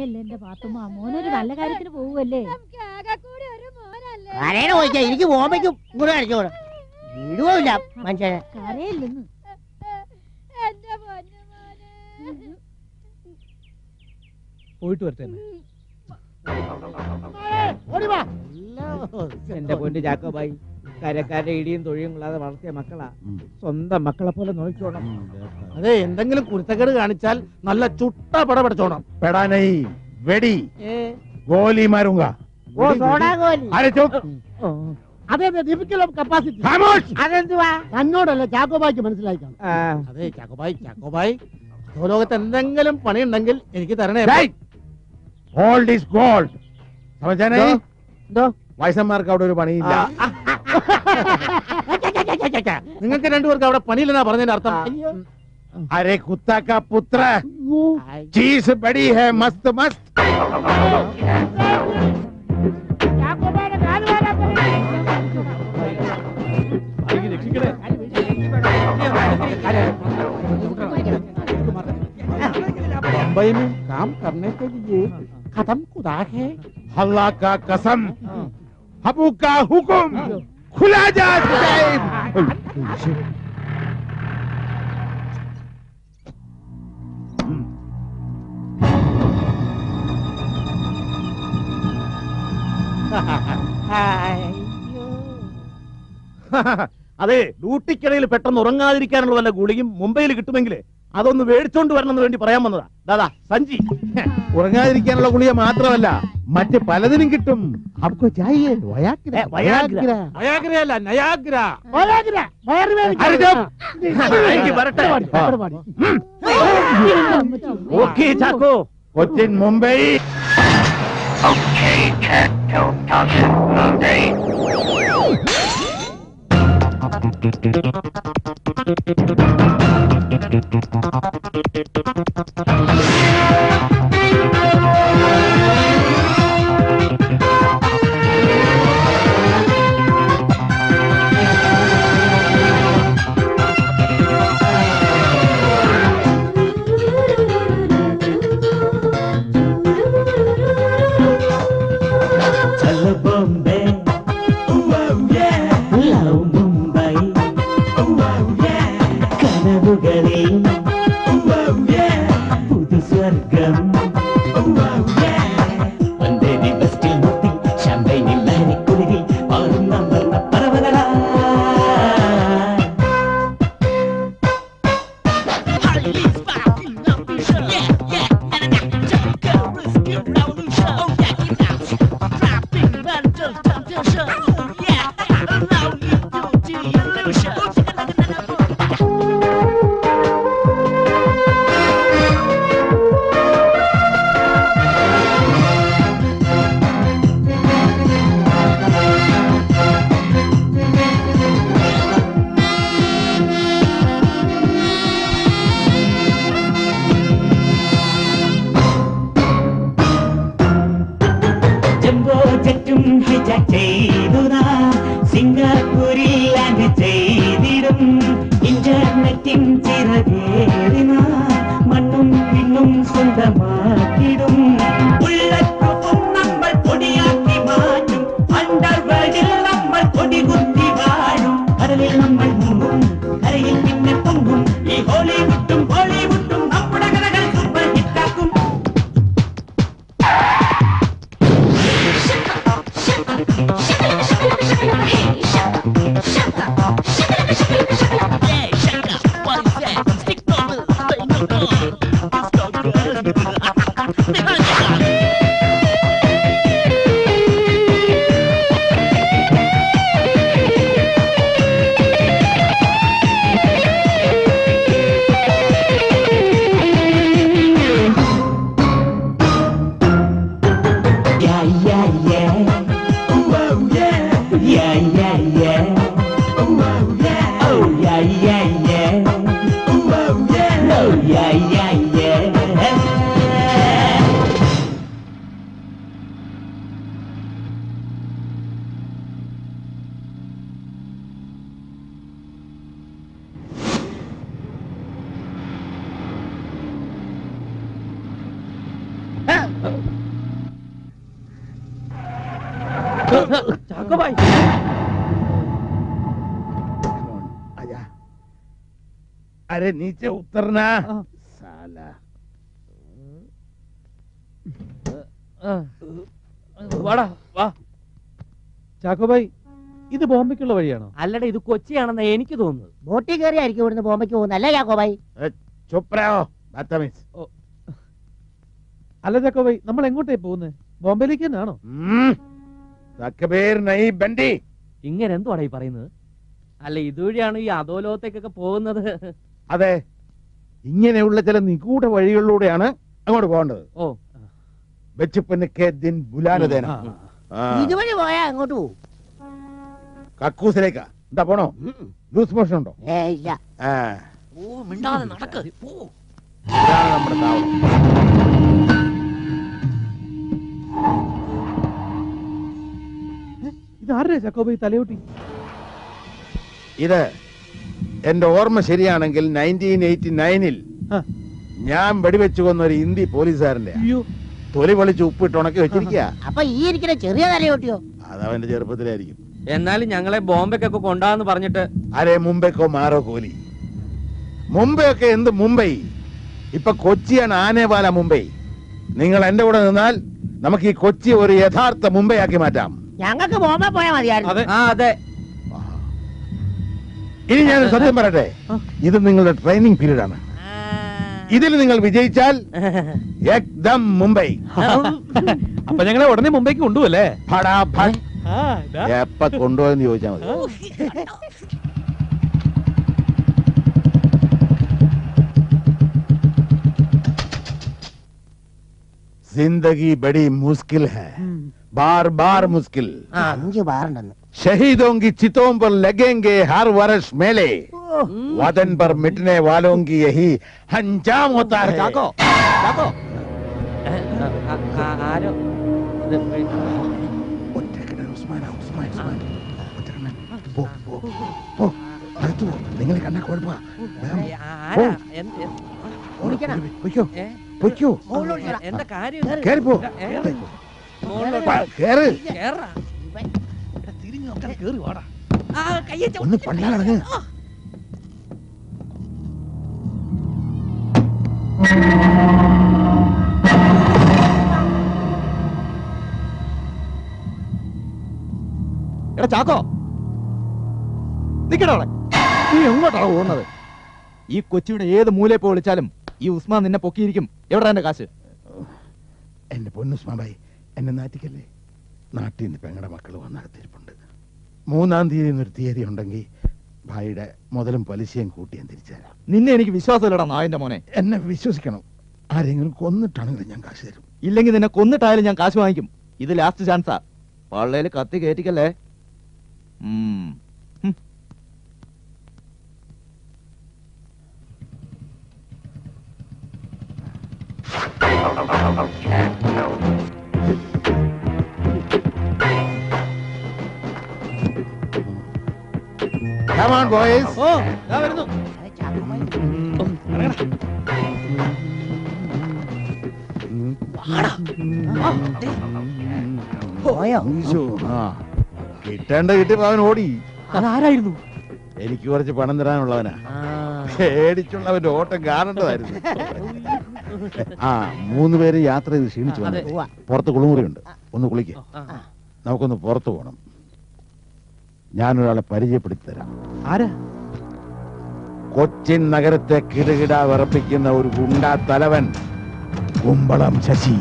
കരയല്ലേ എന്റെ പാത്തുമ്മ മോനൊരു നല്ല കാര്യത്തിന് പോവുമല്ലേ ആരേനെ ചോദിച്ചാ എനിക്ക് ഓമയ്ക്കും കൂടെ കഴിച്ചോളൂ വീടുമില്ല മനുഷ്യനെ കരയില്ലെന്ന് പോയിട്ട് വരട്ടെ ഓടിവാ എന്റെ പൊന്ന് ജാക്കോബായി കരക്കാരുടെ ഇടിയും തൊഴിയും കൊള്ളാതെ വളർത്തിയ മക്കളാ സ്വന്തം മക്കളെ പോലെ നോക്കിക്കോണം അതെ എന്തെങ്കിലും കുരുത്തക്കേട് കാണിച്ചാൽ നല്ല ചുട്ട പട പഠിച്ചോണം पेड़ा नहीं वेडी गोली मारूंगा ഓ സോഡാ കോലി अरे चुप അതെ അതെ ഡിഫിക്കൽ ഓഫ് കപ്പാസിറ്റി खामोश അതെന്തുവാ തന്നോടല്ല ചാക്കോബായിക്ക് മനസ്സിലാക്കണം ആ, അതെ ചാക്കോബായി ചാക്കോബായി ലോകത്ത് എന്തെങ്കിലും പണിയുണ്ടെങ്കിൽ എനിക്ക് തരണേ गोल्ड इज गोल्ड समझा नहीं എന്തോ വയസ്സന്മാർക്ക് അവിടെ ഒരു പണിയില്ല നിങ്ങൾക്ക് രണ്ടുപേർക്ക് അവിടെ പണിയില്ലെന്നാ പറഞ്ഞതിന്റെ അർത്ഥം അയ്യോ. अरे कुत्ता का पुत्र चीज बड़ी है मस्त मस्त बम्बई में काम करने के लिए खत्म खुदा है अल्लाह का कसम हबू का हुक्म खुला जा जाए അതെ ഡ്യൂട്ടിക്കിടയിൽ പെട്ടെന്ന് ഉറങ്ങാതിരിക്കാനുള്ള വല്ല ഗുളിയും മുംബൈയിൽ കിട്ടുമെങ്കിൽ അതൊന്ന് മേടിച്ചോണ്ട് വരണമെന്ന് വേണ്ടി പറയാൻ വന്നതാ ദാദാ സഞ്ജി ഉറങ്ങാതിരിക്കാനുള്ള ഗുളിക മാത്രമല്ല മറ്റ് പലതിനും കിട്ടും അപ്പൊ ചായേ വയാഗ്ര, വയാഗ്ര. വയാഗ്ര. വയാഗ്രയല്ല നയാഗ്ര വയറ് അരെ ചുപ്പ്. എനിക്ക് വരട്ടെ ആ. ഓക്കെ ചാക്കോ കൊച്ചിൻ മുംബൈ चलो बॉम्बे ലവ് മുംബൈ കനവുകളിൽ പുതു സ്വർഗം വന്ദേരി ബസ്റ്റിൽ മുത്തി ഷാമ്പൈനിൽ ലഹരിക്കുളിരിൽ പാറുന്ന വർണ്ണ പറവകളാ ജംബോ ജറ്റും ഹിജാക്ക് ചെയ്തു നാം സിംഗപ്പൂരിൽ ലാൻഡ് ചെയ്തിടും ഇന്റർനെറ്റിൻ ചിറകേറി നാം മണ്ണും പിന്നും സ്വന്തമാക്കിടും ഉള്ളറ്റും നമ്മൾ പൊടിയാക്കി മാറ്റും അണ്ടർവേൾഡിൽ നമ്മൾ കൊടികുത്തി വാഴും കടലിൽ നമ്മൾ മുങ്ങും കരയിൽ പിന്നെ പൊങ്ങും ഈ ഹോളിവുഡും ബോളിവുഡും നമ്മുടെ കഥകൾ സൂപ്പർ ഹിറ്റാക്കും Yeah, yeah, yeah. Oh, yeah. Yeah, yeah, yeah. Oh, yeah. Oh, yeah, yeah, yeah. Oh, yeah. Oh, yeah, yeah, yeah. ചാക്കോബായി आजा अरे नीचे उतरना हाँ। साला വാടാ വാ ചാക്കോബായി ഇത് ബോംബെക്കുള്ള വഴിയാണോ അല്ലടാ ഇത് കൊച്ചിയാണെന്നാ എനിക്ക് തോന്നുന്നത് ബോട്ടിൽ കയറി ആയിരിക്കും ഇവിടുന്ന് ബോംബെക്ക് പോകുന്നത് അല്ലേ യാക്കോബായി चुप रहो बदतमीज അല്ല ചാക്കോബായി നമ്മൾ എങ്ങോട്ടേ പോകുന്നത് ബോംബെയിലേക്ക് തന്നെയാണോ हम्म, तकबीर नहीं बंडी ഇങ്ങനെ എന്തുവാടാ ഈ പറയുന്നത് അല്ല ഇതുവഴിയാണ് ഈ അധോലോകത്തേക്കൊക്കെ പോകുന്നത് അതെ ഇങ്ങനെയുള്ള ചില നിഗൂഢ വഴികളിലൂടെയാണ് അങ്ങോട്ട് പോകേണ്ടത് ഓ ബച്ചപ്പന് കെ ദിൻ ബുലാനതേന ഇതുവഴി പോയാ അങ്ങോട്ട് പോകും കക്കൂസിലേക്കാ എന്താ പോണോ ലൂസ് മോഷൻ ഉണ്ടോ ഏ ഇല്ല ആ, ഓ മിണ്ടാതെ നടക്ക് പോ ഇതാണ് നമ്മുടെ താവളം ഇത് ആരുടെ ചാക്കോബായി തലയോട്ടി ഇത് എന്റെ ഓർമ്മ ശരിയാണെങ്കിൽ നയൻറ്റീൻ എയ്റ്റി നയനിൽ ആ. ഞാൻ വെടിവെച്ചു കൊന്ന ഒരു ഹിന്ദി പോലീസുകാരന്റെ അയ്യോ തൊലി പൊളിച്ച് ഉപ്പിട്ട് ഉണക്കി വെച്ചിരിക്കുക അപ്പൊ ഈ ഇരിക്കുന്ന ചെറിയ തലയോട്ടിയോ അത് അവന്റെ ചെറുപ്പത്തിലായിരിക്കും എന്നാലും ഞങ്ങളെ ബോംബെക്കൊക്കെ കൊണ്ടാന്ന് പറഞ്ഞിട്ട് അരെ മുംബൈക്കോ മാറോ കോലി മുംബൈ ഒക്കെ എന്ത് മുംബൈ ഇപ്പൊ കൊച്ചിയാണ് ആനേവാല മുംബൈ നിങ്ങൾ എന്റെ കൂടെ നിന്നാൽ നമുക്ക് ഈ കൊച്ചി ഒരു യഥാർത്ഥ മുംബൈ ആക്കി മാറ്റാം ഞങ്ങൾക്ക് ബോംബെ പോയാ മതിയായിരുന്നു അതെ ആ അതെ ഇനി ഞാൻ ഒരു സത്യം പറയട്ടെ ഇത് നിങ്ങളുടെ ട്രെയിനിങ് പീരീഡ് ആണ് ഇതിൽ നിങ്ങൾ വിജയിച്ചാൽ ഏക്ദം മുംബൈ അപ്പൊ ഞങ്ങളെ ഉടനെ മുംബൈക്ക് കൊണ്ടുപോകല്ലേ ഫടാഫട് എപ്പ കൊണ്ടുപോയെന്ന് ചോദിച്ചാൽ മതി जिंदगी बड़ी मुश्किल है बार बार मुश्किल അഞ്ച് ബാറുണ്ടെന്ന് शहीदों की चितों पर लगेंगे हर वर्ष मेले वतन पर मिटने वालों की यही अंजाम होता है ചാക്കോ ചാക്കോ ആ, ആ, ആരോ ഇത് ഒറ്റക്കിടൽ ഉസ്മാനാ, ഉസ്മാൻ, ഉസ്മാൻ. ഒറ്റക്കിടൽ. പോ, പോ, പോ. അടുത്ത് പോ. നിങ്ങളെ കണ്ടാ കുഴപ്പമാ. വേഗം ആരാ എന്ത് എന്ത്? ഓടിക്കണം. പൊയ്ക്കോ ഏ? പൊയ്ക്കോ മുകളിലോട്ട് ചെല്ലാം. എന്താ കാര്യം കേറിപ്പോ ഏ? മുകളിലോട്ട് പ, കേറ് കേറാ. ആ, കയ്യെ ചവിട്ടി. ഒന്ന് പണ്ടാളങ്ങ് എടാ ചാക്കോ നിക്കടാ അവിടെ നീ എങ്ങോട്ടാണ് പോകുന്നത് ഈ കൊച്ചിയുടെ ഏത് മൂലയിൽ പോയി വിളിച്ചാലും ഈ ഉസ്മാൻ നിന്നെ പൊക്കിയിരിക്കും എവിടെ എന്റെ കാശ് എന്റെ പൊന്നുസ്മാബായി എന്നെ നാറ്റിക്കല്ലേ നാട്ടിൽ നിന്ന് പെങ്ങടെ മക്കൾ വന്നടുത്തിരിപ്പുണ്ട് മൂന്നാം തീയതി എന്നൊരു തീയതി ഉണ്ടെങ്കിൽ ഭായിയുടെ മുതലും പലിശയും കൂട്ടി ഞാൻ തിരിച്ചു തരാം നിന്നെ എനിക്ക് വിശ്വാസമില്ലടാ നായന്റെ മോനെ എന്നെ വിശ്വസിക്കണം ആരെങ്കിലും കൊന്നിട്ടാണെങ്കിലും ഞാൻ കാശ് തരും ഇല്ലെങ്കിൽ നിന്നെ കൊന്നിട്ടായാലും ഞാൻ കാശ് വാങ്ങിക്കും ഇത് ലാസ്റ്റ് ചാൻസാ പള്ളയിൽ കത്തി കയറ്റിക്കല്ലേ ഉം. ഹും. Come on, boys. ഓ ദാ വരുന്നു അത് ചാക്കോബായി. പോയോ ഈശോ, ആ. കിട്ടേണ്ട കിട്ടിയപ്പോ അവൻ ഓടി അതാരായിരുന്നു എനിക്ക് കുറച്ച് പണം തരാനുള്ളവനാ ആ, പേടിച്ചുള്ളവന്റെ ഓട്ടം കാണേണ്ടതായിരുന്നു ആ മൂന്ന് പേര് യാത്ര ചെയ്ത് ക്ഷീണിച്ചു അതെ. വന്നു ഉവ്വ. പുറത്ത് കുളിമുറിയുണ്ട് ഒന്ന് കുളിക്ക് ആ, നമുക്കൊന്ന് പുറത്തു പോകണം ഞാനൊരാളെ പരിചയപ്പെടുത്തി തരാം ആരാ കൊച്ചിൻ നഗരത്തെ കിടുകിട വിറപ്പിക്കുന്ന ഒരു ഗുണ്ടാ തലവൻ കുമ്പളം ശശി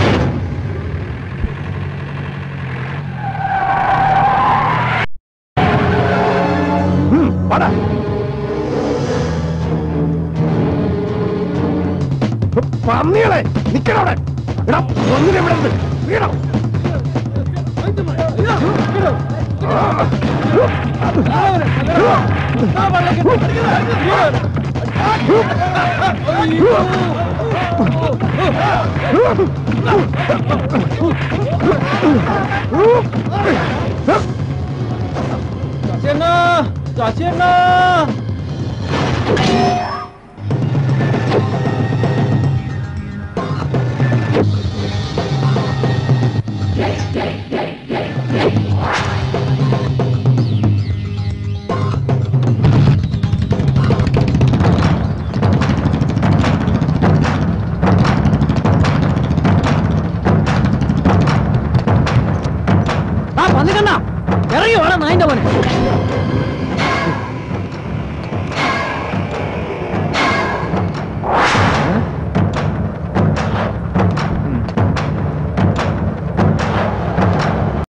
ഉം, വാടാ. പന്നികളെ നിക്കണവിടെ എടാ ഒന്നിനെ വിടരുത് വീണോ ചാച്ചേണ്ണ ചാച്ചേണ്ണ വേണം നായിന്റെ മോനെ